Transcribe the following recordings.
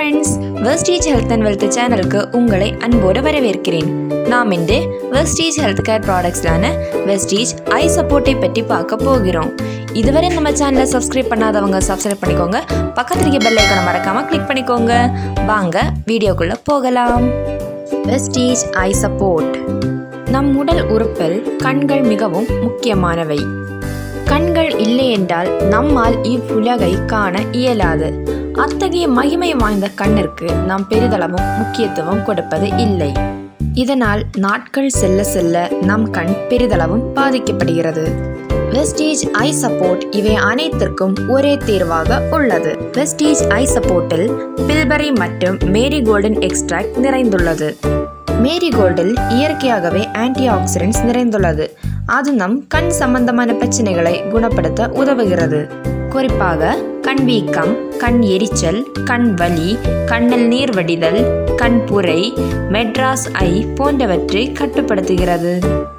friends Vestige health and wealth சேனலுக்கு உங்களை அன்போடு வரவேற்கிறேன் நாம் இன்று வெஸ்டீஜ் ஹெல்த் கேர் ப்ராடக்ட்ஸான வெஸ்டீஜ் ஐ சப்போர்ட்டை பற்றி பார்க்க போகிறோம் இதுவரை நம்ம சேனலை சப்ஸ்கிரைப் பண்ணாதவங்க சப்ஸ்கிரைப் பண்ணிக்கோங்க பக்கத்துல இருக்க பெல் ஐக்கனை மறக்காம கிளிக் பண்ணிக்கோங்க வாங்க வீடியோக்குள்ள போகலாம் வெஸ்டீஜ் ஐ சப்போர்ட் நம் உடல் உறுப்பில் கண்கள் மிகவும் முக்கியமானவை கண்கள் இல்லை என்றால் நம்மால் இவ்வுலகை காண இயலாது அத்தகைய மகிமை வாய்ந்த கண்ணிற்கு நாம் பெரிதளவும் முக்கியத்துவம் கொடுப்பது இல்லை இதனால் நாட்கள் செல்ல செல்ல நம் கண் பெரிதளவும் பாதிக்கப்படுகிறது வெஸ்டீஜ் ஐ சப்போர்ட் இவை அனைத்திற்கும் ஒரே தீர்வாக உள்ளது வெஸ்டீஜ் ஐ சப்போர்ட்டில் பில்பரி மற்றும் மேரி கோல்டன் எக்ஸ்ட்ராக்ட் நிறைந்துள்ளது மேரிகோல்டில் இயற்கையாகவே ஆன்டி ஆக்சிடென்ட்ஸ் நிறைந்துள்ளது அது நம் கண் சம்பந்தமான பிரச்சனைகளை குணப்படுத்த உதவுகிறது குறிப்பாக கண் வீக்கம் கண் எரிச்சல் கண் வலி கண்ணில் நீர் வடிதல் கண் புரை மெட்ராஸ் ஐ போன்றவற்றை கட்டுப்படுத்துகிறது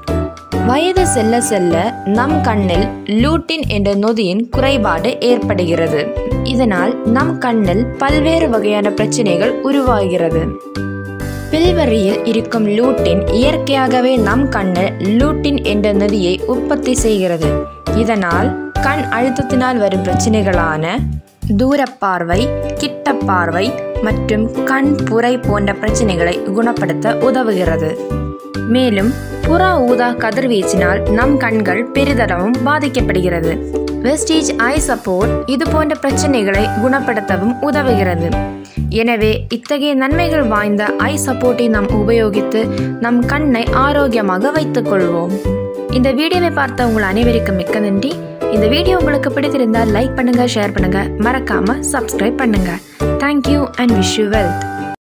வயது செல்ல செல்ல நம் கண்ணில் லூட்டின் என்ற நொதியின் குறைபாடு ஏற்படுகிறது இதனால் நம் கண்ணில் பல்வேறு வகையான பிரச்சனைகள் உருவாகிறது பில்வரியில் இருக்கும் லூட்டின் இயற்கையாகவே நம் கண்ணில் லூட்டின் என்ற நதியை உற்பத்தி செய்கிறது இதனால் கண் அழுத்தத்தினால் வரும் பிரச்சனைகளான தூரப்பார்வை கிட்ட பார்வை மற்றும் கண் புரை போன்ற பிரச்சனைகளை குணப்படுத்த உதவுகிறது மேலும் புற ஊதா கதிர்வீச்சினால் நம் கண்கள் பெரிதளவும் பாதிக்கப்படுகிறது வெஸ்டீஜ் ஐ சப்போர்ட் இது போன்ற பிரச்சனைகளை குணப்படுத்தவும் உதவுகிறது எனவே இத்தகைய நன்மைகள் வாய்ந்த ஐ சப்போர்ட்டை நாம் உபயோகித்து நம் கண்ணை ஆரோக்கியமாக வைத்துக் கொள்வோம் இந்த வீடியோவை பார்த்த உங்கள் அனைவருக்கும் மிக்க நன்றி இந்த வீடியோ உங்களுக்கு பிடித்திருந்தால் லைக் பண்ணுங்க ஷேர் பண்ணுங்க மறக்காம சப்ஸ்கிரைப் பண்ணுங்க thank you and wish you wealth